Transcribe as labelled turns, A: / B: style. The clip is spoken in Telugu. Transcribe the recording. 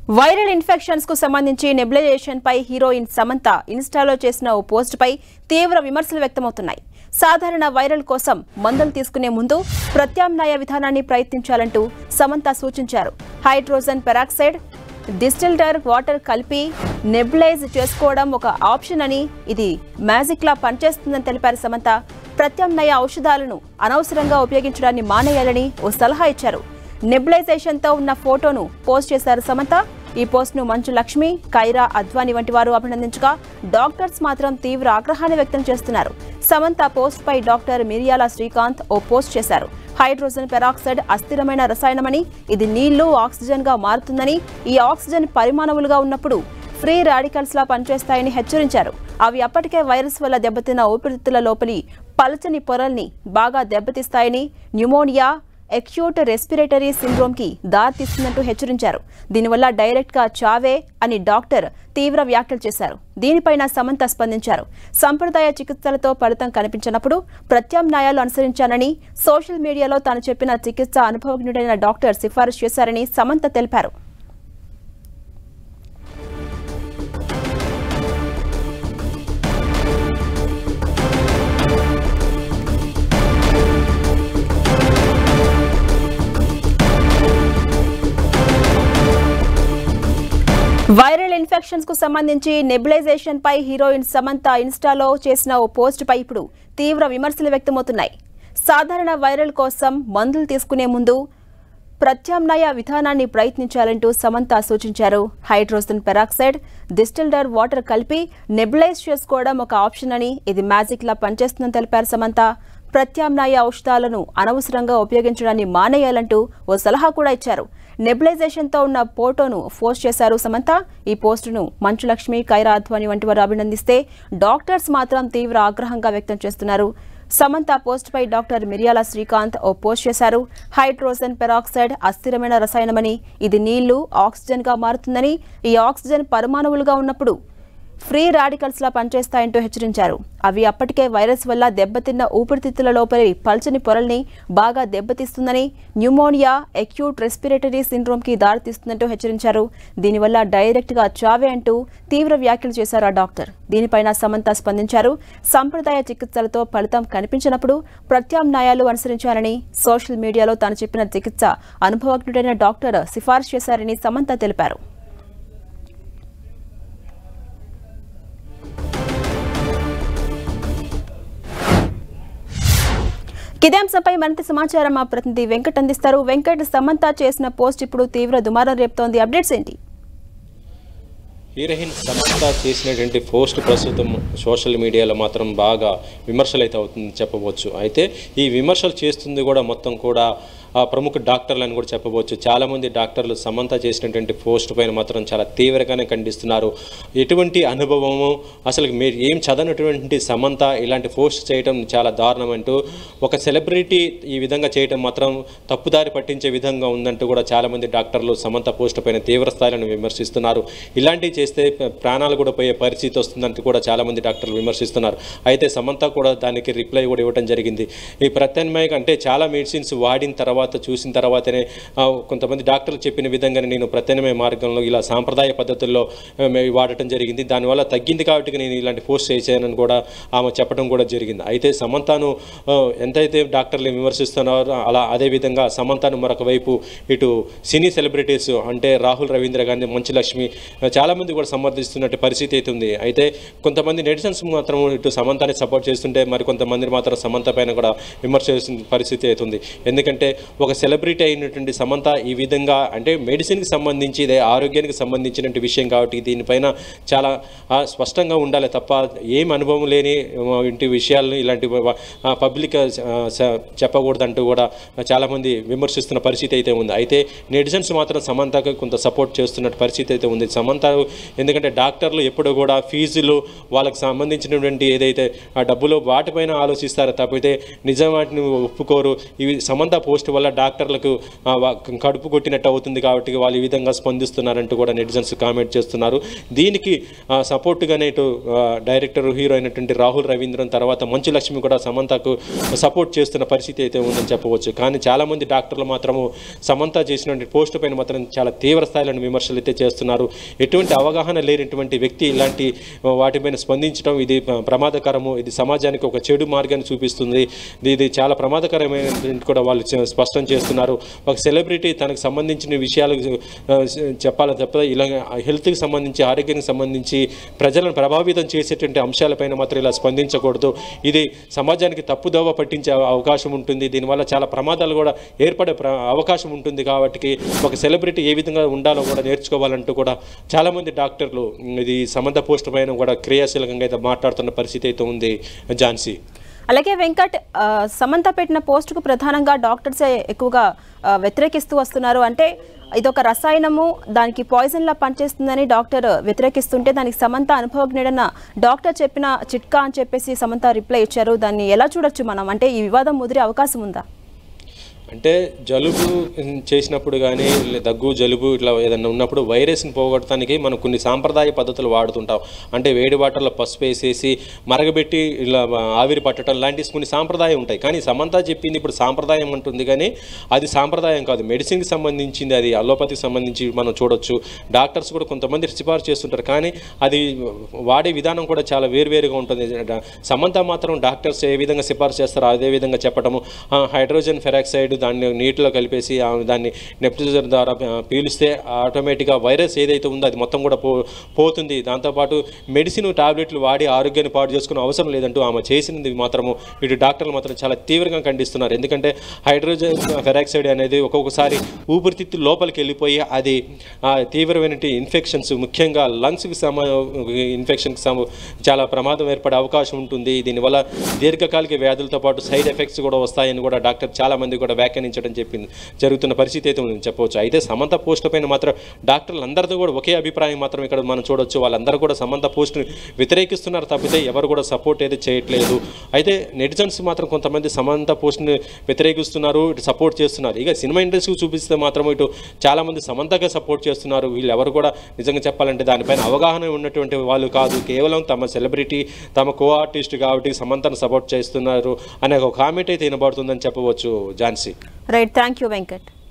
A: వైరల్ ఇన్ఫెక్షన్స్ కు సంబంధించి నెబులైజేషన్ పై హీరోయిన్ సమంత ఇన్స్టాలో చేసిన ఓ పోస్ట్ పై తీవ్ర విమర్శలు వ్యక్తమవుతున్నాయి సాధారణ వైరల్ కోసం మందులు తీసుకునే ముందు ప్రత్యామ్నాయ విధానాన్ని ప్రయత్నించాలంటూ సమంత సూచించారు హైడ్రోజన్ పెరాక్సైడ్ డిస్టిల్టర్ వాటర్ కలిపి నెబులైజ్ చేసుకోవడం ఒక ఆప్షన్ అని ఇది మ్యాజిక్ లా పనిచేస్తుందని తెలిపారు సమంత ప్రత్యామ్నాయ ఔషధాలను అనవసరంగా ఉపయోగించడాన్ని మానేయాలని ఓ సలహా ఇచ్చారు నెబులైజేషన్ తో ఉన్న ఫోటోను పోస్ట్ చేశారు సమంత ఈ పోస్ట్ ను మంచు లక్ష్మి కైరా అద్వాని వంటి వారు అభినందించగా డాక్టర్స్ మాత్రం తీవ్ర ఆగ్రహాన్ని వ్యక్తం చేస్తున్నారు సమంత పోస్ట్ పై డాక్టర్ మిరియాల శ్రీకాంత్ ఓ పోస్ట్ చేశారు హైడ్రోజన్ పెరాక్సైడ్ అస్థిరమైన రసాయనమని ఇది నీళ్లు ఆక్సిజన్ గా మారుతుందని ఈ ఆక్సిజన్ పరిమాణములుగా ఉన్నప్పుడు ఫ్రీ రాడికల్స్ లా పనిచేస్తాయని హెచ్చరించారు అవి అప్పటికే వైరస్ వల్ల దెబ్బతిన్న ఊపిరితిత్తుల లోపలి పలచని పొరల్ని బాగా దెబ్బతీస్తాయని న్యూమోనియా ఎక్యూట్ రెస్పిరేటరీ సిండ్రోమ్ కి దారితీస్తున్నట్టు హెచ్చరించారు దీనివల్ల డైరెక్ట్ గా చావే అని డాక్టర్ తీవ్ర వ్యాఖ్యలు చేశారు దీనిపైన సమంత స్పందించారు సంప్రదాయ చికిత్సలతో ఫలితం కనిపించినప్పుడు ప్రత్యామ్నాయాలు అనుసరించానని సోషల్ మీడియాలో తాను చెప్పిన చికిత్స అనుభవజ్ఞుడైన డాక్టర్ సిఫారసు చేశారని సమంత తెలిపారు వైరల్ ఇన్ఫెక్షన్స్ కు సంబంధించి నెబులైజేషన్ పై హీరోయిన్ సమంత ఇన్స్టాలో చేసిన ఓ పోస్ట్ పై ఇప్పుడు తీవ్ర విమర్శలు వ్యక్తమవుతున్నాయి సాధారణ వైరల్ కోసం మందులు తీసుకునే ముందు ప్రత్యామ్నాయ విధానాన్ని ప్రయత్నించాలంటూ సమంత సూచించారు హైడ్రోజన్ పెరాక్సైడ్ డిస్టిల్డర్ వాటర్ కలిపి నెబులైజ్ చేసుకోవడం ఒక ఆప్షన్ అని ఇది మ్యాజిక్ లా పనిచేస్తుందని తెలిపారు సమంత ప్రత్యామ్నాయ ఔషధాలను అనవసరంగా ఉపయోగించడాన్ని మానేయాలంటూ ఓ సలహా కూడా ఇచ్చారు నెబులైజేషన్ తో ఉన్న ఫోటోను పోస్ట్ చేశారు సమంత ఈ పోస్టును మంచు లక్ష్మి కైరా అద్వాని వంటి వారు అభినందిస్తే డాక్టర్స్ మాత్రం తీవ్ర ఆగ్రహంగా వ్యక్తం చేస్తున్నారు సమంత పోస్ట్ పై డాక్టర్ మిరియాల శ్రీకాంత్ ఓ పోస్ట్ చేశారు హైడ్రోజన్ పెరాక్సైడ్ అస్థిరమైన రసాయనమని ఇది నీళ్లు ఆక్సిజన్ గా మారుతుందని ఈ ఆక్సిజన్ పరమాణువులుగా ఉన్నప్పుడు ఫ్రీ రాడికల్స్ లా పనిచేస్తాయంటూ హెచ్చరించారు అవి అప్పటికే వైరస్ వల్ల దెబ్బతిన్న ఊపిరితిత్తుల లోపలి పల్చని పొరల్ని బాగా దెబ్బతీస్తుందని న్యూమోనియా ఎక్యూట్ రెస్పిరేటరీ సిండ్రోమ్ కి దారితీస్తుందంటూ హెచ్చరించారు దీనివల్ల డైరెక్ట్ గా చావే అంటూ తీవ్ర వ్యాఖ్యలు చేశారు ఆ డాక్టర్ దీనిపైన సమంత స్పందించారు సంప్రదాయ చికిత్సలతో ఫలితం కనిపించినప్పుడు ప్రత్యామ్నాయాలు అనుసరించారని సోషల్ మీడియాలో తాను చెప్పిన చికిత్స అనుభవజ్ఞుడైన డాక్టర్ సిఫార్సు చేశారని సమంత తెలిపారు ఇదే అంశంపై మరింత సమాచారం మా ప్రతినిధి వెంకట్ అందిస్తారు వెంకట్ సమంత చేసిన పోస్ట్ ఇప్పుడు తీవ్ర దుమారం రేపుతోంది అప్డేట్స్ ఏంటి
B: హీరోయిన్ సమంత చేసినటువంటి పోస్ట్ ప్రస్తుతం సోషల్ మీడియాలో మాత్రం బాగా విమర్శలు అయితే అవుతుంది చెప్పవచ్చు అయితే ఈ విమర్శలు చేస్తుంది కూడా మొత్తం కూడా ఆ ప్రముఖ డాక్టర్లు అని కూడా చెప్పవచ్చు చాలామంది డాక్టర్లు సమంత చేసినటువంటి పోస్ట్ పైన మాత్రం చాలా తీవ్రంగానే ఖండిస్తున్నారు ఎటువంటి అనుభవము అసలు మీరు ఏం చదవనటువంటి సమంత ఇలాంటి పోస్ట్ చేయడం చాలా దారుణం అంటూ ఒక సెలబ్రిటీ ఈ విధంగా చేయడం మాత్రం తప్పుదారి పట్టించే విధంగా ఉందంటూ కూడా చాలామంది డాక్టర్లు సమంత పోస్ట్ పైన తీవ్ర స్థాయిలో విమర్శిస్తున్నారు ఇలాంటివి చేస్తే ప్రాణాలు కూడా పోయే పరిస్థితి వస్తుందంటూ కూడా చాలామంది డాక్టర్లు విమర్శిస్తున్నారు అయితే సమంత కూడా దానికి రిప్లై కూడా ఇవ్వడం జరిగింది ఈ ప్రత్యామ్నాయ అంటే చాలా మెడిసిన్స్ వాడిన తర్వాత చూసిన తర్వాతనే ఆ, కొంతమంది డాక్టర్లు చెప్పిన విధంగానే నేను ప్రత్యామ్నాయ మార్గంలో ఇలా సాంప్రదాయ పద్ధతుల్లో ఆ, మే- వాడటం జరిగింది దానివల్ల తగ్గింది కాబట్టి నేను ఇలాంటి పోస్ట్ చేశానని కూడా ఆమె చెప్పడం కూడా జరిగింది అయితే సమంతను ఆ, ఎంతైతే డాక్టర్లు విమర్శిస్తున్నారో అలా అదేవిధంగా సమంతను మరొక వైపు ఇటు సినీ సెలబ్రిటీస్ అంటే రాహుల్ రవీంద్ర గాంధీ మంచు లక్ష్మి ఆ, చాలామంది కూడా సమర్థిస్తున్నట్టు పరిస్థితి అయితే ఉంది అయితే కొంతమంది నెటిజన్స్ మాత్రం ఇటు సమంతాన్ని సపోర్ట్ చేస్తుంటే మరి కొంతమంది మాత్రం సమంత పైన కూడా విమర్శ చేస్తున్న పరిస్థితి అవుతుంది ఎందుకంటే ఒక సెలబ్రిటీ అయినటువంటి సమంత ఈ విధంగా అంటే మెడిసిన్కి సంబంధించి ఇదే ఆరోగ్యానికి సంబంధించినటువంటి విషయం కాబట్టి దీనిపైన చాలా ఆ, స్పష్టంగా ఉండాలి తప్ప ఏం అనుభవం లేని ఆ, ఇంటి విషయాలను ఇలాంటి పబ్లిక్ చెప్పకూడదంటూ కూడా చాలామంది విమర్శిస్తున్న పరిస్థితి అయితే ఉంది అయితే నెటిజన్స్ మాత్రం సమంతకు కొంత సపోర్ట్ చేస్తున్న పరిస్థితి అయితే ఉంది సమంత ఎందుకంటే డాక్టర్లు ఎప్పుడు కూడా ఫీజులు వాళ్ళకి సంబంధించినటువంటి ఏదైతే ఆ డబ్బులు వాటిపైన ఆలోచిస్తారో తప్పితే నిజం వాటిని ఒప్పుకోరు ఇవి సమంత పోస్ట్ వల్ల దీనివల్ల డాక్టర్లకు ఆ, వా- కడుపు కొట్టినట్టు అవుతుంది కాబట్టి వాళ్ళు ఈ విధంగా స్పందిస్తున్నారంటూ కూడా నెటిజన్స్ కామెంట్ చేస్తున్నారు దీనికి ఆ, సపోర్ట్గానే ఇటు ఆ, డైరెక్టర్ హీరో అయినటువంటి రాహుల్ రవీంద్రన్ తర్వాత మంచు లక్ష్మి కూడా సమంతకు సపోర్ట్ చేస్తున్న పరిస్థితి అయితే ఉందని చెప్పవచ్చు కానీ చాలామంది డాక్టర్లు మాత్రము సమంత చేసినటువంటి పోస్ట్ పైన మాత్రం చాలా తీవ్ర స్థాయిలో విమర్శలు అయితే చేస్తున్నారు ఎటువంటి అవగాహన లేనటువంటి వ్యక్తి ఇలాంటి ఆ, వాటిపైన స్పందించడం ఇది ప్ర- ప్రమాదకరము ఇది సమాజానికి ఒక చెడు మార్గాన్ని చూపిస్తుంది ఇది ఇది చాలా ప్రమాదకరమైనటువంటి కూడా వాళ్ళు చె- స్పష్టం చేస్తున్నారు ఒక సెలబ్రిటీ తనకు సంబంధించిన విషయాలు ఆ, చెప్పాలని తప్ప ఇలా హెల్త్కి సంబంధించి ఆరోగ్యానికి సంబంధించి ప్రజలను ప్రభావితం చేసేటువంటి అంశాలపైన మాత్రం ఇలా స్పందించకూడదు ఇది సమాజానికి తప్పుదోవ పట్టించే అవకాశం ఉంటుంది దీనివల్ల చాలా ప్రమాదాలు కూడా ఏర్పడే ప్ర- అవకాశం ఉంటుంది కాబట్టి ఒక సెలబ్రిటీ ఏ విధంగా ఉండాలో కూడా నేర్చుకోవాలంటూ కూడా చాలామంది డాక్టర్లు ఉమ్, ఇది సమంత పోస్ట్ పైన కూడా క్రియాశీలకంగా అయితే మాట్లాడుతున్న పరిస్థితి అయితే ఉంది ఝాన్సీ
A: అలాగే వెంకట్ ఆ, సమంత పెట్టిన పోస్టుకు ప్రధానంగా డాక్టర్సే ఎక్కువగా ఆ, వ్యతిరేకిస్తూ వస్తున్నారు అంటే ఇదొక రసాయనము దానికి పాయిజన్ లా పనిచేస్తుందని డాక్టర్ వ్యతిరేకిస్తుంటే దానికి సమంత అనుభవజ్ఞుడన్న డాక్టర్ చెప్పిన చిట్కా అని చెప్పేసి సమంత రిప్లై ఇచ్చారు దాన్ని ఎలా చూడొచ్చు మనం అంటే ఈ వివాదం ముదిరే అవకాశం ఉందా
B: అంటే జలుబు ఉమ్, చేసినప్పుడు కానీ దగ్గు జలుబు ఇట్లా ఏదైనా ఉన్నప్పుడు వైరస్ని పోగొట్టడానికి మనం కొన్ని సాంప్రదాయ పద్ధతులు వాడుతుంటాం అంటే వేడి వాటర్లో పసుపు వేసేసి మరగబెట్టి ఇలా ఆవిరి పట్టడం లాంటి కొన్ని సాంప్రదాయం ఉంటాయి కానీ సమంత చెప్పింది ఇప్పుడు సాంప్రదాయం అంటుంది కానీ అది సాంప్రదాయం కాదు మెడిసిన్కి సంబంధించింది అది అలోపతికి సంబంధించి మనం చూడొచ్చు డాక్టర్స్ కూడా కొంతమంది సిఫార్సు చేస్తుంటారు కానీ అది వాడే విధానం కూడా చాలా వేరువేరుగా ఉంటుంది డా- సమంత మాత్రం డాక్టర్స్ ఏ విధంగా సిఫార్సు చేస్తారో అదే విధంగా చెప్పటము ఆ, హైడ్రోజన్ ఫెరాక్సైడ్ దాన్ని నీటిలో కలిపేసి ఆ, దాన్ని నెప్టిజర్ ద్వారా ఆ, పీలిస్తే ఆటోమేటిక్గా వైరస్ ఏదైతే ఉందో అది మొత్తం కూడా పో పోతుంది దాంతోపాటు మెడిసిన్ టాబ్లెట్లు వాడి ఆరోగ్యాన్ని పాడు చేసుకునే అవసరం లేదంటూ ఆమె చేసినది మాత్రము ఇటు డాక్టర్లు మాత్రం చాలా తీవ్రంగా ఖండిస్తున్నారు ఎందుకంటే హైడ్రోజన్ ఫెరాక్సైడ్ అనేది ఒక్కొక్కసారి ఊపిరితిత్తు లోపలికి వెళ్ళిపోయి అది ఆ, తీవ్రమైన ఇన్ఫెక్షన్స్ ముఖ్యంగా లంగ్స్కి సమ ఇన్ఫెక్షన్కి సమ చాలా ప్రమాదం ఏర్పడే అవకాశం ఉంటుంది దీనివల్ల దీర్ఘకాలిక వ్యాధులతో పాటు సైడ్ ఎఫెక్ట్స్ కూడా వస్తాయని కూడా డాక్టర్ చాలా మంది కూడా వ్యాఖ్యానించడం చెప్పింది జరుగుతున్న పరిస్థితి అయితే ఉందని చెప్పవచ్చు అయితే సమంత పోస్టుల పైన మాత్రం డాక్టర్లు అందరితో కూడా ఒకే అభిప్రాయం మాత్రం ఇక్కడ మనం చూడొచ్చు వాళ్ళందరూ కూడా సమంత పోస్టుని వ్యతిరేకిస్తున్నారు తప్పితే ఎవరు కూడా సపోర్ట్ అయితే చేయట్లేదు అయితే నెటిజన్స్ మాత్రం కొంతమంది సమంత పోస్ట్ని వ్యతిరేకిస్తున్నారు ఇటు సపోర్ట్ చేస్తున్నారు ఇక సినిమా ఇండస్ట్రీకి చూపిస్తే మాత్రం ఇటు చాలామంది సమంతగా సపోర్ట్ చేస్తున్నారు వీళ్ళు ఎవరు కూడా నిజంగా చెప్పాలంటే దానిపైన అవగాహన ఉన్నటువంటి వాళ్ళు కాదు కేవలం తమ సెలబ్రిటీ తమ కో ఆర్టిస్ట్ కాబట్టి సమంతను సపోర్ట్ చేస్తున్నారు అనే ఒక కామెంట్ అయితే వినబడుతుందని చెప్పవచ్చు Jhansi
A: right thank you Venkat